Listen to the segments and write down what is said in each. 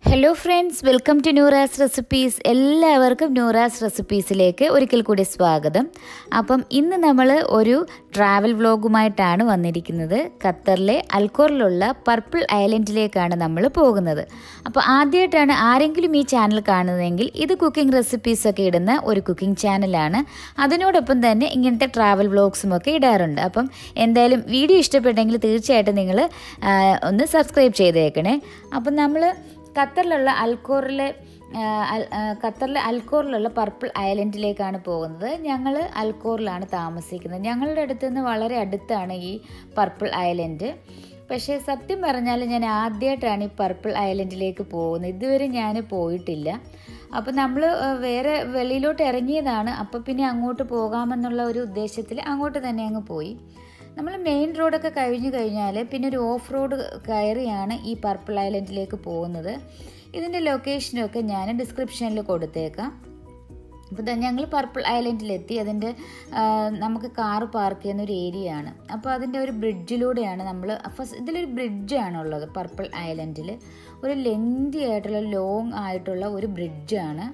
hello friends welcome to Noora's recipes എല്ലാവർക്കും ന്യൂറാസ് റെസിപ്പീസിലേക്ക് ഒരിക്കൽ കൂടി സ്വാഗതം അപ്പം ഇന്ന് നമ്മൾ ഒരു ട്രാവൽ വ്ലോഗുമായിട്ടാണ് വന്നിരിക്കുന്നത് ഖത്തറിലെ അൽക്കോറിലുള്ള പർപ്പിൾ ഐലൻഡിലേക്കാണ് നമ്മൾ പോകുന്നത് അപ്പോൾ ആദ്യമായിട്ടാണ് ആരെങ്കിലും ഈ ചാനൽ കാണുന്നതെങ്കിൽ ഇത് കുക്കിംഗ് റെസിപ്പീസൊക്കെ ഇടുന്ന ഒരു കുക്കിംഗ് ചാനലാണ് അതിനോടൊപ്പം തന്നെ ഇങ്ങനത്തെ ട്രാവൽ വ്ലോഗ്സും ഒക്കെ ഇടാറുണ്ട് അപ്പം എന്തായാലും വീഡിയോ ഇഷ്ടപ്പെട്ടെങ്കിൽ തീർച്ചയായിട്ടും നിങ്ങൾ ഒന്ന് സബ്സ്ക്രൈബ് ചെയ്തേക്കണേ അപ്പം നമ്മൾ ഖത്തറിലുള്ള അൽക്കോറിലെ ഖത്തറിലെ അൽക്കോറിലുള്ള പർപ്പിൾ ഐലൻഡിലേക്കാണ് പോകുന്നത് ഞങ്ങൾ അൽക്കോറിലാണ് താമസിക്കുന്നത് ഞങ്ങളുടെ അടുത്ത് നിന്ന് വളരെ അടുത്താണ് ഈ പർപ്പിൾ ഐലൻഡ് പക്ഷേ സത്യം പറഞ്ഞാൽ ഞാൻ ആദ്യമായിട്ടാണ് ഈ പർപ്പിൾ ഐലൻഡിലേക്ക് പോകുന്നത് ഇതുവരെ ഞാൻ പോയിട്ടില്ല അപ്പോൾ നമ്മൾ വേറെ വെളിയിലോട്ട് ഇറങ്ങിയതാണ് അപ്പോൾ പിന്നെ അങ്ങോട്ട് പോകാമെന്നുള്ള ഒരു ഉദ്ദേശത്തിൽ അങ്ങോട്ട് തന്നെ അങ്ങ് പോയി നമ്മൾ മെയിൻ റോഡൊക്കെ കഴിഞ്ഞു കഴിഞ്ഞാൽ പിന്നെ ഒരു ഓഫ് റോഡ് കയറിയാണ് ഈ പർപ്പിൾ ഐലൻഡിലേക്ക് പോകുന്നത് ഇതിൻ്റെ ലൊക്കേഷനൊക്കെ ഞാൻ ഡിസ്ക്രിപ്ഷനിൽ കൊടുത്തേക്കാം അപ്പോൾ ഞങ്ങൾ പർപ്പിൾ ഐലൻഡിലെത്തി അതിൻ്റെ നമുക്ക് കാറ് പാർക്ക് ചെയ്യുന്ന ഒരു ഏരിയ ആണ് അപ്പോൾ അതിൻ്റെ ഒരു ബ്രിഡ്ജിലൂടെയാണ് നമ്മൾ ഫസ്റ്റ് ഇതിലൊരു ബ്രിഡ്ജാണുള്ളത് പർപ്പിൾ ഐലൻഡിൽ ഒരു ലെങ്തി ആയിട്ടുള്ള ലോങ് ആയിട്ടുള്ള ഒരു ബ്രിഡ്ജാണ്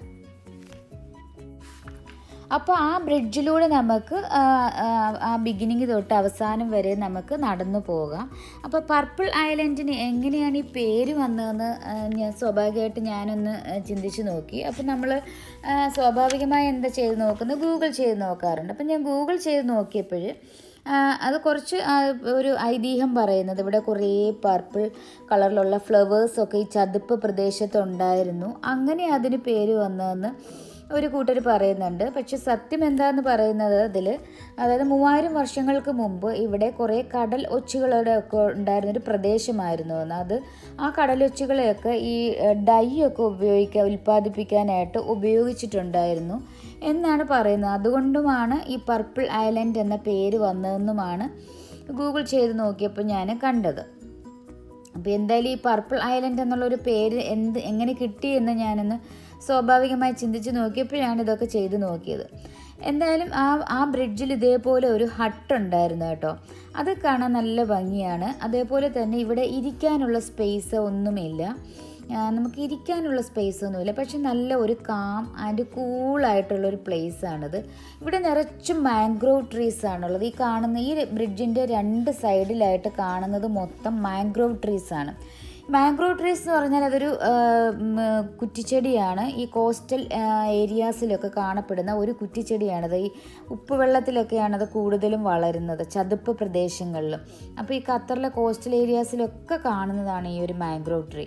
അപ്പോൾ ആ ബ്രിഡ്ജിലൂടെ നമുക്ക് ആ ബിഗിനിങ് തൊട്ട് അവസാനം വരെ നമുക്ക് നടന്നു പോകാം അപ്പോൾ പർപ്പിൾ ഐലൻഡിന് എങ്ങനെയാണ് ഈ പേര് വന്നതെന്ന് ഞാൻ സ്വാഭാവികമായിട്ട് ഞാനൊന്ന് ചിന്തിച്ച് നോക്കി അപ്പോൾ നമ്മൾ സ്വാഭാവികമായി എന്താ ചെയ്ത് നോക്കുന്നത് ഗൂഗിൾ ചെയ്ത് നോക്കാറുണ്ട് അപ്പോൾ ഞാൻ ഗൂഗിൾ ചെയ്ത് നോക്കിയപ്പോൾ അത് കുറച്ച് ഒരു ഐതിഹ്യം പറയുന്നത് ഇവിടെ കുറേ പർപ്പിൾ കളറിലുള്ള ഫ്ലവേഴ്സൊക്കെ ഈ ചതുപ്പ് പ്രദേശത്തുണ്ടായിരുന്നു അങ്ങനെ അതിന് പേര് വന്നതെന്ന് ഒരു കൂട്ടർ പറയുന്നുണ്ട് പക്ഷെ സത്യം എന്താന്ന് പറയുന്നത് അതിൽ അതായത് മൂവായിരം വർഷങ്ങൾക്ക് മുമ്പ് ഇവിടെ കുറേ കടൽ ഒച്ചുകളുടെ ഒക്കെ ഉണ്ടായിരുന്നൊരു പ്രദേശമായിരുന്നു എന്ന് അത് ആ കടലൊച്ചുകളെയൊക്കെ ഈ ഡൈ ഒക്കെ ഉപയോഗിക്കാൻ ഉൽപ്പാദിപ്പിക്കാനായിട്ട് ഉപയോഗിച്ചിട്ടുണ്ടായിരുന്നു എന്നാണ് പറയുന്നത് അതുകൊണ്ടുമാണ് ഈ പർപ്പിൾ ഐലൻഡ് എന്ന പേര് വന്നതെന്നുമാണ് ഗൂഗിൾ ചെയ്ത് നോക്കിയപ്പോൾ ഞാൻ കണ്ടത് അപ്പോൾ എന്തായാലും ഈ പർപ്പിൾ ഐലൻഡ് എന്നുള്ളൊരു പേര് എന്ത് എങ്ങനെ കിട്ടിയെന്ന് ഞാനൊന്ന് സ്വാഭാവികമായി ചിന്തിച്ച് നോക്കിയപ്പോഴാണ് ഇതൊക്കെ ചെയ്ത് നോക്കിയത് എന്തായാലും ആ ആ ബ്രിഡ്ജിൽ ഇതേപോലെ ഒരു ഹട്ട് ഉണ്ടായിരുന്നു കേട്ടോ അത് കാണാൻ നല്ല ഭംഗിയാണ് അതേപോലെ തന്നെ ഇവിടെ ഇരിക്കാനുള്ള സ്പേസ് ഒന്നുമില്ല നമുക്ക് ഇരിക്കാനുള്ള സ്പേസ് ഒന്നുമില്ല പക്ഷെ നല്ല ഒരു കാം ആൻഡ് കൂളായിട്ടുള്ള ഒരു പ്ലേസ് ആണിത് ഇവിടെ നിറച്ചും മാംഗ്രോവ് ട്രീസ് ആണുള്ളത് ഈ കാണുന്ന ഈ ബ്രിഡ്ജിൻ്റെ രണ്ട് സൈഡിലായിട്ട് കാണുന്നത് മൊത്തം മാംഗ്രോവ് ട്രീസ് ആണ് മാംഗ്രോവ് ട്രീസ് എന്ന് പറഞ്ഞാൽ അതൊരു കുറ്റിച്ചെടിയാണ് ഈ കോസ്റ്റൽ ഏരിയാസിലൊക്കെ കാണപ്പെടുന്ന ഒരു കുറ്റിച്ചെടിയാണത് ഈ ഉപ്പുവെള്ളത്തിലൊക്കെയാണത് കൂടുതലും വളരുന്നത് ചതുപ്പ് പ്രദേശങ്ങളിലും അപ്പോൾ ഈ ഖത്തറിലെ കോസ്റ്റൽ ഏരിയാസിലൊക്കെ കാണുന്നതാണ് ഈ ഒരു മാംഗ്രോവ് ട്രീ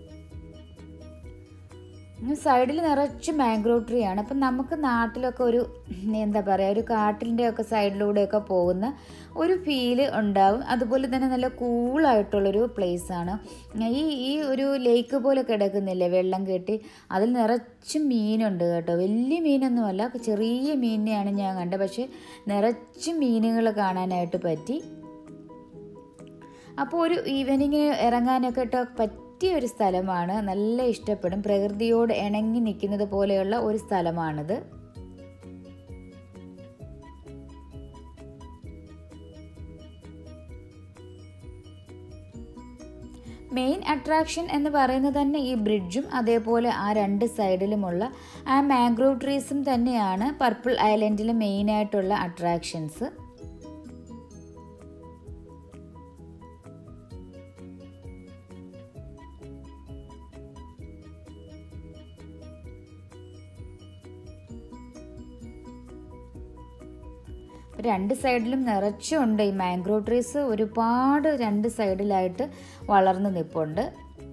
സൈഡിൽ നിറച്ച് മാംഗ്രോവ് ട്രീ ആണ് അപ്പം നമുക്ക് നാട്ടിലൊക്കെ ഒരു എന്താ പറയുക ഒരു കാട്ടിൻ്റെ ഒക്കെ സൈഡിലൂടെയൊക്കെ പോകുന്ന ഒരു ഫീല് ഉണ്ടാവും അതുപോലെ തന്നെ നല്ല കൂളായിട്ടുള്ളൊരു ആണ് ഈ ഈ ഒരു ലേക്ക് പോലെ കിടക്കുന്നില്ലേ വെള്ളം കെട്ടി അതിൽ നിറച്ച് മീനുണ്ട് കേട്ടോ വലിയ മീനൊന്നുമല്ല ചെറിയ മീനിനെയാണ് ഞാൻ കണ്ടത് പക്ഷേ നിറച്ച് മീനുകൾ കാണാനായിട്ട് പറ്റി അപ്പോൾ ഒരു ഈവനിങ്ങിന് ഇറങ്ങാനൊക്കെ ഇട്ടോ പറ്റിയ ഒരു സ്ഥലമാണ് നല്ല ഇഷ്ടപ്പെടും പ്രകൃതിയോട് ഇണങ്ങി നിൽക്കുന്നത് പോലെയുള്ള ഒരു സ്ഥലമാണിത് മെയിൻ അട്രാക്ഷൻ എന്ന് പറയുന്നത് തന്നെ ഈ ബ്രിഡ്ജും അതേപോലെ ആ രണ്ട് സൈഡിലുമുള്ള ആ മാംഗ്രോവ് ട്രീസും തന്നെയാണ് പർപ്പിൾ ഐലൻഡിലെ മെയിനായിട്ടുള്ള അട്രാക്ഷൻസ് രണ്ട് സൈഡിലും നിറച്ചുണ്ട് ഈ മാംഗ്രോവ് ട്രീസ് ഒരുപാട് രണ്ട് സൈഡിലായിട്ട് വളർന്നു നിൽപ്പുണ്ട്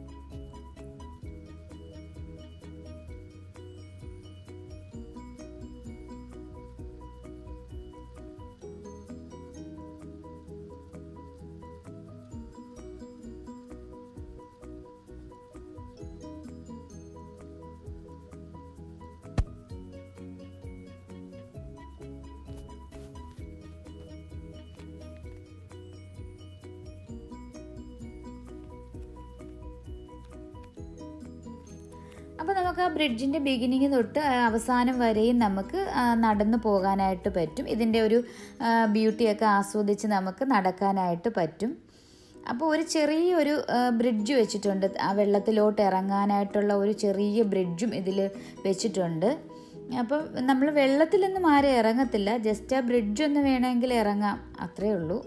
അപ്പോൾ നമുക്ക് ആ ബ്രിഡ്ജിൻ്റെ ബിഗിനിങ് തൊട്ട് അവസാനം വരെയും നമുക്ക് നടന്നു പോകാനായിട്ട് പറ്റും ഇതിൻ്റെ ഒരു ബ്യൂട്ടിയൊക്കെ ആസ്വദിച്ച് നമുക്ക് നടക്കാനായിട്ട് പറ്റും അപ്പോൾ ഒരു ചെറിയൊരു ബ്രിഡ്ജ് വെച്ചിട്ടുണ്ട് ആ വെള്ളത്തിലോട്ട് ഇറങ്ങാനായിട്ടുള്ള ഒരു ചെറിയ ബ്രിഡ്ജും ഇതിൽ വെച്ചിട്ടുണ്ട് അപ്പം നമ്മൾ വെള്ളത്തിലൊന്നും ആരും ഇറങ്ങത്തില്ല ജസ്റ്റ് ആ ബ്രിഡ്ജ് ഒന്ന് വേണമെങ്കിൽ ഇറങ്ങാം അത്രേ ഉള്ളൂ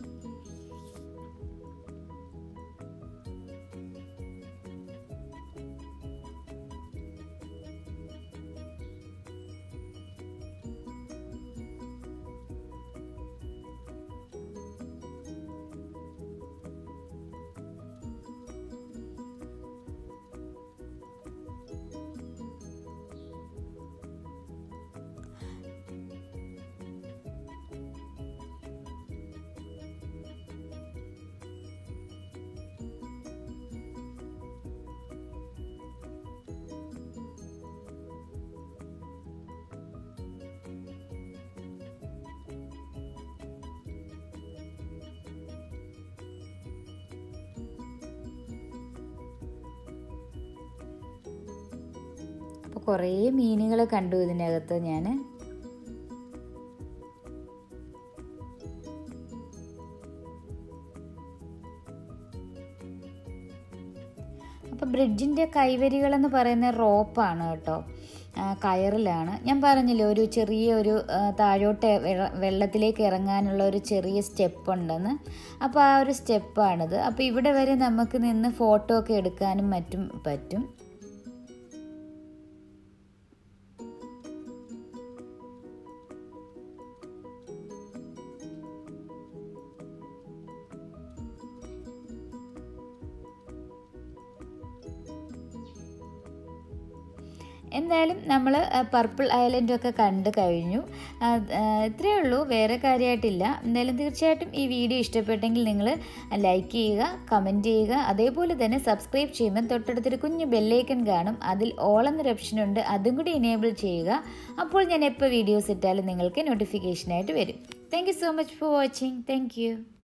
അപ്പോൾ കുറേ മീനുകളെ കണ്ടു ഇതിനകത്ത് ഞാൻ അപ്പോൾ ബ്രിഡ്ജിൻ്റെ കൈവരികളെന്ന് പറയുന്ന റോപ്പാണ് കേട്ടോ ആ, കയറിലാണ് ഞാൻ പറഞ്ഞില്ലേ ഒരു ചെറിയ ഒരു ആ, താഴോട്ട് വെള്ള- വെള്ളത്തിലേക്ക് ഇറങ്ങാനുള്ള ഒരു ചെറിയ സ്റ്റെപ്പ് ഉണ്ടെന്ന് അപ്പോൾ ആ ഒരു സ്റ്റെപ്പാണിത് അപ്പോൾ ഇവിടെ വരെ നമുക്ക് നിന്ന് ഫോട്ടോ ഒക്കെ എടുക്കാനും മറ്റും പറ്റും എന്തായാലും നമ്മൾ പർപ്പിൾ ഐലൻഡ് ഒക്കെ കണ്ട് കഴിഞ്ഞു ആ, ആ, ഇത്രയേ ഉള്ളൂ വേറെ കാര്യമായിട്ടില്ല എന്തായാലും തീർച്ചയായിട്ടും ഈ വീഡിയോ ഇഷ്ടപ്പെട്ടെങ്കിൽ നിങ്ങൾ ലൈക്ക് ചെയ്യുക കമൻറ്റ് ചെയ്യുക അതേപോലെ തന്നെ സബ്സ്ക്രൈബ് ചെയ്യുമ്പോൾ തൊട്ടടുത്തൊരു കുഞ്ഞ് ബെല്ലൈക്കൺ കാണും അതിൽ ഓൾ എന്നൊരു ഓപ്ഷൻ ഉണ്ട് അതും കൂടി എനേബിൾ ചെയ്യുക അപ്പോൾ ഞാൻ എപ്പോൾ വീഡിയോസ് ഇട്ടാലും നിങ്ങൾക്ക് നോട്ടിഫിക്കേഷനായിട്ട് വരും thank you so much for watching thank U